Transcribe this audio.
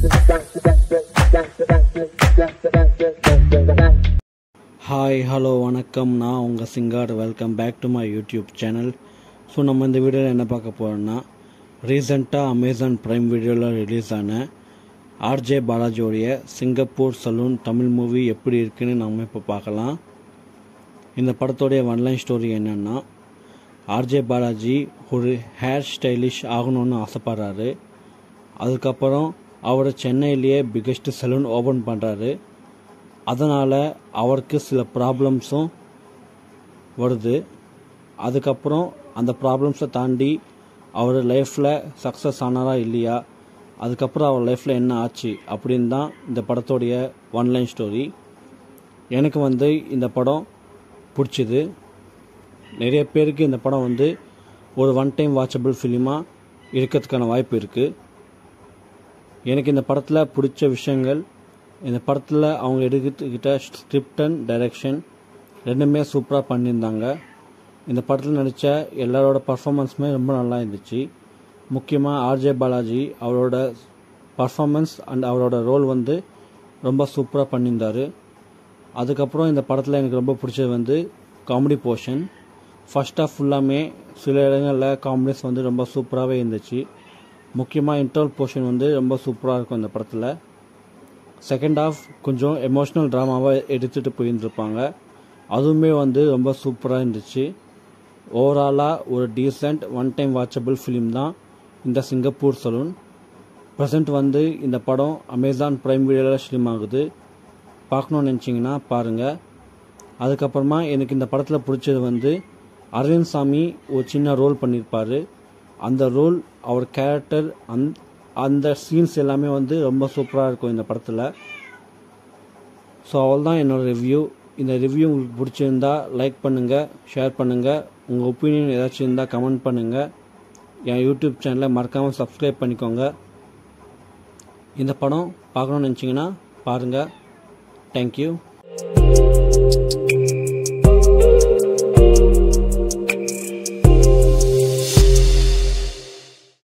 hi hello வணக்கம் நான் உங்கள் சிங்கார் welcome back to my YouTube channel so நம்ம இந்த வீடியோவில் என்ன பார்க்க போகிறோம்னா ரீசெண்டாக அமேசான் ப்ரைம் வீடியோவில் ரிலீஸ் ஆன ஆர்ஜே பாலாஜியோடைய சிங்கப்பூர் சலூன் தமிழ் மூவி எப்படி இருக்குன்னு நம்ம இப்போ பார்க்கலாம் இந்த படத்தோடைய ஒன்லைன் ஸ்டோரி என்னென்னா ஆர்ஜே பாலாஜி ஒரு ஹேர் ஸ்டைலிஷ் ஆகணும்னு ஆசைப்படுறாரு அதுக்கப்புறம் அவர் சென்னையிலேயே பிக்கெஸ்ட் சலூன் ஓப்பன் பண்ணுறாரு அதனால் அவருக்கு சில ப்ராப்ளம்ஸும் வருது அதுக்கப்புறம் அந்த ப்ராப்ளம்ஸை தாண்டி அவர் லைஃப்பில் சக்ஸஸ் ஆனாரா இல்லையா அதுக்கப்புறம் அவர் லைஃப்பில் என்ன ஆச்சு அப்படின்னு தான் இந்த படத்தோடைய ஒன்லைன் ஸ்டோரி எனக்கு வந்து இந்த படம் பிடிச்சிது நிறைய பேருக்கு இந்த படம் வந்து ஒரு ஒன் டைம் வாட்சபிள் ஃபிலிமாக இருக்கிறதுக்கான வாய்ப்பு இருக்குது எனக்கு இந்த படத்தில் பிடிச்ச விஷயங்கள் இந்த படத்தில் அவங்க எடுத்துக்கிட்ட ஸ்கிரிப்ட் அண்ட் டைரக்ஷன் ரெண்டுமே சூப்பராக பண்ணியிருந்தாங்க இந்த படத்தில் நடித்த எல்லாரோட பர்ஃபாமன்ஸுமே ரொம்ப நல்லா இருந்துச்சு முக்கியமாக ஆர்ஜே பாலாஜி அவரோட பர்ஃபாமன்ஸ் அண்ட் அவரோட ரோல் வந்து ரொம்ப சூப்பராக பண்ணியிருந்தார் அதுக்கப்புறம் இந்த படத்தில் எனக்கு ரொம்ப பிடிச்சது வந்து காமெடி போர்ஷன் ஃபர்ஸ்ட் ஆஃப் ஃபுல்லாமே சில இடங்களில் காமெடிஸ் வந்து ரொம்ப சூப்பராகவே இருந்துச்சு முக்கியமாக இன்டர்வல் போர்ஷன் வந்து ரொம்ப சூப்பராக இருக்கும் இந்த படத்தில் செகண்ட் ஆஃப் கொஞ்சம் எமோஷ்னல் ட்ராமாவை எடுத்துகிட்டு போயிருந்துருப்பாங்க அதுவுமே வந்து ரொம்ப சூப்பராக இருந்துச்சு ஓவராலாக ஒரு decent one time watchable film தான் இந்த சிங்கப்பூர் சலூன் ப்ரெசண்ட் வந்து இந்த படம் அமேசான் ப்ரைம் வீடியோவில் ஸ்ட்ரீம் ஆகுது பார்க்கணுன்னு நினச்சிங்கன்னா பாருங்கள் அதுக்கப்புறமா எனக்கு இந்த படத்தில் பிடிச்சது வந்து அரவிந்த் சாமி ஒரு சின்ன ரோல் பண்ணியிருப்பார் அந்த ரோல் அவர் கேரக்டர் அந் அந்த சீன்ஸ் எல்லாமே வந்து ரொம்ப சூப்பராக இருக்கும் இந்த படத்தில் ஸோ அவள் தான் என்னோடய ரிவ்யூ இந்த ரிவ்யூ உங்களுக்கு பிடிச்சிருந்தா லைக் பண்ணுங்கள் ஷேர் பண்ணுங்கள் உங்கள் ஒப்பீனியன் ஏதாச்சும் இருந்தால் கமெண்ட் பண்ணுங்கள் என் யூடியூப் சேனலை மறக்காமல் சப்ஸ்கிரைப் பண்ணிக்கோங்க இந்த படம் பார்க்கணுன்னு நினச்சிங்கன்னா பாருங்கள் தேங்க்யூ